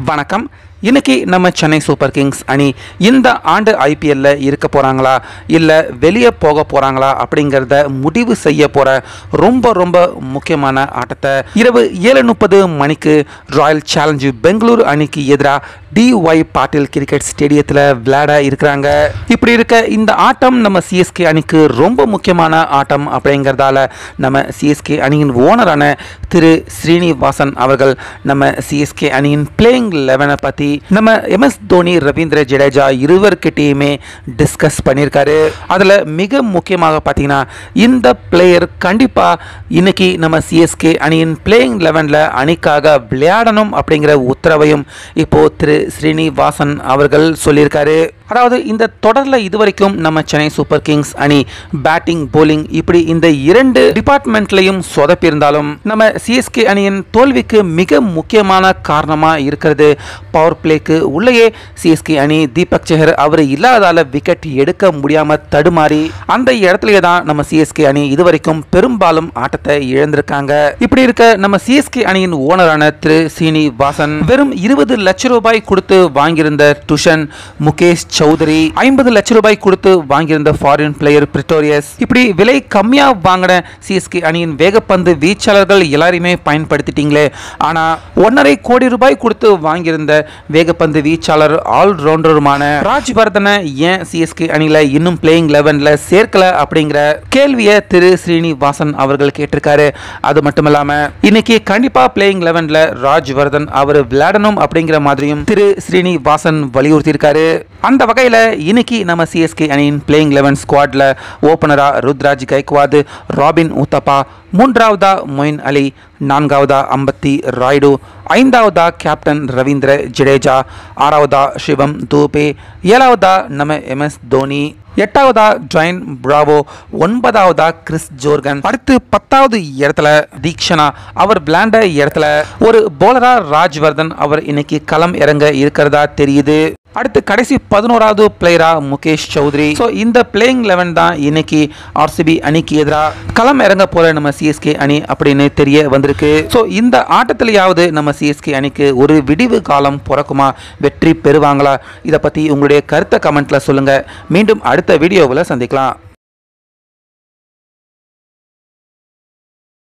வணக்கம் இன்னைக்கு நம்ம சென்னை சூப்பர் கிங்ஸ் அணி இந்த ஆண்டு ஐபிஎல்ல இருக்க போறாங்களா இல்லை வெளியே போக போறாங்களா அப்படிங்கிறத முடிவு செய்ய போற ரொம்ப ரொம்ப முக்கியமான ஆட்டத்தை இரவு ஏழு முப்பது மணிக்கு ராயல் சேலஞ்சு பெங்களூரு அணிக்கு எதிராக டிஒய் பாட்டில் கிரிக்கெட் ஸ்டேடியத்தில் விளையாட இருக்கிறாங்க இப்படி இருக்க இந்த ஆட்டம் நம்ம சிஎஸ்கே அணிக்கு ரொம்ப முக்கியமான ஆட்டம் அப்படிங்கிறதால நம்ம சிஎஸ்கே அணியின் ஓனரான திரு ஸ்ரீனிவாசன் அவர்கள் நம்ம சிஎஸ்கே அணியின் பிளேயிங் லெவனை பற்றி நம்ம எம்எஸ் தோனி ரவீந்திர ஜடேஜா இருவர்கிட்டையுமே டிஸ்கஸ் பண்ணியிருக்காரு அதில் மிக முக்கியமாக பார்த்தீங்கன்னா இந்த பிளேயர் கண்டிப்பாக இன்னைக்கு நம்ம சிஎஸ்கே அணியின் பிளேயிங் லெவனில் அணிக்காக விளையாடணும் அப்படிங்கிற உத்தரவையும் இப்போ திரு ஸ்ரீனிவாசன் அவர்கள் சொல்லியிருக்காரு அதாவது இந்த தொடரில் இதுவரைக்கும் நம்ம சென்னை சூப்பர் கிங்ஸ் அணி பேட்டிங் போலிங் இப்படி இந்த இரண்டு டிபார்ட்மெண்ட்லையும் சொதப்பியிருந்தாலும் நம்ம சிஎஸ்கே அணியின் தோல்விக்கு மிக முக்கியமான காரணமாக இருக்கிறது பவர் பிளேக்கு உள்ளேயே சிஎஸ்கே அணி தீபக் செஹர் அவர் இல்லாதால விக்கெட் எடுக்க முடியாமல் தடுமாறி அந்த இடத்துலயே தான் நம்ம சிஎஸ்கே அணி இதுவரைக்கும் பெரும்பாலும் ஆட்டத்தை இழந்திருக்காங்க இப்படி இருக்க நம்ம சிஎஸ்கே அணியின் ஓனரான திரு சீனி வாசன் வெறும் இருபது லட்சம் ரூபாய் கொடுத்து வாங்கியிருந்த டுஷன் முகேஷ் சௌதரி ஐம்பது லட்சம் ரூபாய் கொடுத்து வாங்கியிருந்த ஃபாரின் பிளேயர் பிரிட்டோரியஸ் இப்படி விலை கம்மியா வாங்கின சிஎஸ்கே அணியின் வேகப்பந்து வீச்சாளர்கள் எல்லாரையுமே பயன்படுத்திட்டீங்களே ஆனா ஒன்னரை கோடி ரூபாய் கொடுத்து வாங்கியிருந்த வேகப்பந்து வீச்சாளர் ஆல்ரவுண்டருமான ராஜ்வர்தனை ஏன் சிஎஸ்கே அணியில இன்னும் பிளேயிங் லெவன்ல சேர்க்கல அப்படிங்கிற கேள்வியை திரு ஸ்ரீனிவாசன் அவர்கள் கேட்டிருக்காரு அது மட்டும் இல்லாம இன்னைக்கு கண்டிப்பா பிளேயிங் லெவன்ல ராஜ்வர்தன் அவர் விளையாடணும் அப்படிங்கிற மாதிரியும் திரு ஸ்ரீனிவாசன் வலியுறுத்தியிருக்காரு அந்த வகையில் இன்னைக்கு நம்ம சிஎஸ்கே அணியின் பிளேயிங் லெவன் ஸ்குவாட்ல ஓப்பனரா ருத்ராஜ் கைக்வாது ராபின் ஊத்தப்பா மூன்றாவதா மொயின் அலி நான்காவதா அம்பத்தி ராய்டு ஐந்தாவதா கேப்டன் ரவீந்திர ஜடேஜா ஆறாவதா சிவம் தூபே ஏழாவதா நம்ம எம்எஸ் தோனி எட்டாவதா ஜாயின் பிராவோ ஒன்பதாவதா கிறிஸ் ஜோர்கன் அடுத்து பத்தாவது இடத்துல தீக்ஷனா அவர் விளையாண்ட இடத்துல ஒரு போலரா ராஜ்வர்தன் அவர் இன்னைக்கு களம் இறங்க இருக்கிறதா தெரியுது அடுத்து கடைசி பதினோராவது பிளேயரா முகேஷ் சௌத்ரி ஸோ இந்த பிளேயிங் லெவன் தான் இன்னைக்கு ஆர்சிபி அணிக்கு எதிராக களம் இறங்க போற நம்ம சிஎஸ்கே அணி அப்படின்னு தெரிய வந்திருக்கு ஸோ இந்த ஆட்டத்திலேயாவது நம்ம சிஎஸ்கே அணிக்கு ஒரு விடிவு காலம் பிறக்குமா வெற்றி பெறுவாங்களா இதை பற்றி உங்களுடைய கருத்தை கமெண்ட்ல சொல்லுங்க மீண்டும் அடுத்த வீடியோவில் சந்திக்கலாம்